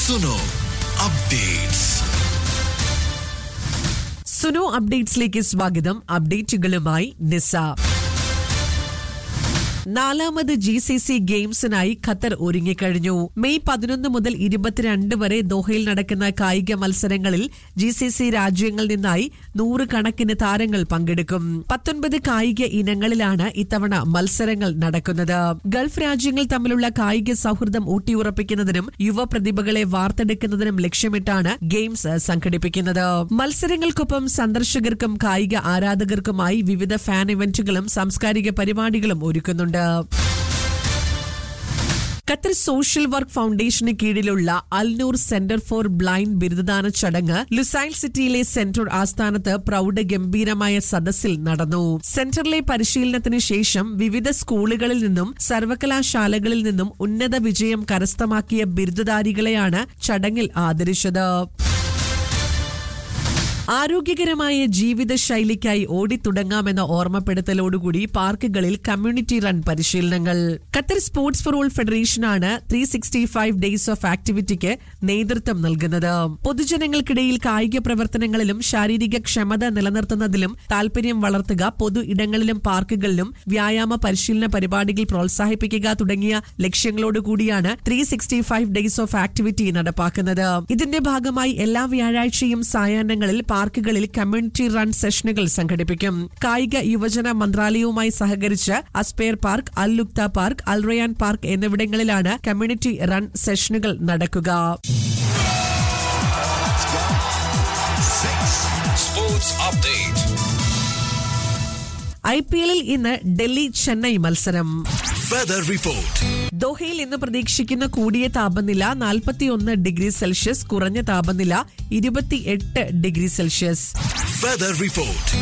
Suno updates Suno അപ്ഡേറ്റ്സിലേക്ക് സ്വാഗതം അപ്ഡേറ്റുകളുമായി നിസ നാലാമത് ജി സി സി ഗെയിംസിനായി ഖത്തർ ഒരുങ്ങിക്കഴിഞ്ഞു മെയ് പതിനൊന്ന് മുതൽ ഇരുപത്തിരണ്ട് വരെ ദോഹയിൽ നടക്കുന്ന കായിക മത്സരങ്ങളിൽ ജി സി സി രാജ്യങ്ങളിൽ നിന്നായി നൂറുകണക്കിന് താരങ്ങൾ പങ്കെടുക്കും പത്തൊൻപത് കായിക ഇനങ്ങളിലാണ് ഇത്തവണ മത്സരങ്ങൾ നടക്കുന്നത് ഗൾഫ് രാജ്യങ്ങൾ തമ്മിലുള്ള കായിക സൗഹൃദം ഊട്ടിയുറപ്പിക്കുന്നതിനും യുവ പ്രതിഭകളെ വാർത്തെടുക്കുന്നതിനും ലക്ഷ്യമിട്ടാണ് ഗെയിംസ് സംഘടിപ്പിക്കുന്നത് മത്സരങ്ങൾക്കൊപ്പം സന്ദർശകർക്കും കായിക ആരാധകർക്കുമായി വിവിധ ഫാൻ ഇവന്റുകളും സാംസ്കാരിക പരിപാടികളും ഒരുക്കുന്നുണ്ട് ഖത്തർ സോഷ്യൽ വർക്ക് ഫൗണ്ടേഷന് കീഴിലുള്ള അൽനൂർ സെന്റർ ഫോർ ബ്ലൈൻഡ് ബിരുദദാന ചടങ്ങ് ലുസൈൽ സിറ്റിയിലെ സെന്റർ ആസ്ഥാനത്ത് പ്രൗഢ ഗംഭീരമായ സദസ്സിൽ നടന്നു സെന്ററിലെ പരിശീലനത്തിന് ശേഷം വിവിധ സ്കൂളുകളിൽ നിന്നും സർവകലാശാലകളിൽ നിന്നും ഉന്നത വിജയം കരസ്ഥമാക്കിയ ബിരുദധാരികളെയാണ് ചടങ്ങിൽ ആദരിച്ചത് ആരോഗ്യകരമായ ജീവിതശൈലിക്കായി ഓടിത്തുടങ്ങാമെന്ന ഓർമ്മപ്പെടുത്തലോടുകൂടി പാർക്കുകളിൽ കമ്മ്യൂണിറ്റി റൺ പരിശീലനങ്ങൾ ഖത്തർ സ്പോർട്സ് ഫോർ ഓൾ ഫെഡറേഷനാണ് three sixty five days of ആക്ടിവിറ്റിക്ക് നേതൃത്വം നൽകുന്നത് പൊതുജനങ്ങൾക്കിടയിൽ കായിക പ്രവർത്തനങ്ങളിലും ശാരീരിക ക്ഷമത നിലനിർത്തുന്നതിലും താൽപര്യം വളർത്തുക പൊതു ഇടങ്ങളിലും പാർക്കുകളിലും വ്യായാമ പരിശീലന പരിപാടികൾ പ്രോത്സാഹിപ്പിക്കുക തുടങ്ങിയ ലക്ഷ്യങ്ങളോടുകൂടിയാണ് three sixty five days of activity നടപ്പാക്കുന്നത് ഇതിന്റെ ഭാഗമായി എല്ലാ വ്യാഴാഴ്ചയും സായാഹ്നങ്ങളിൽ പാർക്കുകളിൽ കമ്മ്യൂണിറ്റി റൺ സെഷനുകൾ സംഘടിപ്പിക്കും കായിക യുവജന മന്ത്രാലയവുമായി സഹകരിച്ച് Aspire park Al Lukta park Al Rayyan park എന്നിവിടങ്ങളിലാണ് കമ്മ്യൂണിറ്റി റൺ സെഷനുകൾ നടക്കുക സ്പോർട്സ് അപ്ഡേറ്റ് ഐ പി എല്ലിൽ ഇന്ന് ഡൽഹി ചെന്നൈ മത്സരം വെദർ റിപ്പോർട്ട് ദോഹയിൽ ഇന്ന് പ്രതീക്ഷിക്കുന്ന കൂടിയ താപനില 41 ഡിഗ്രി സെൽഷ്യസ് കുറഞ്ഞ താപനില ഇരുപത്തിയെട്ട് ഡിഗ്രി സെൽഷ്യസ് വെദർ റിപ്പോർട്ട്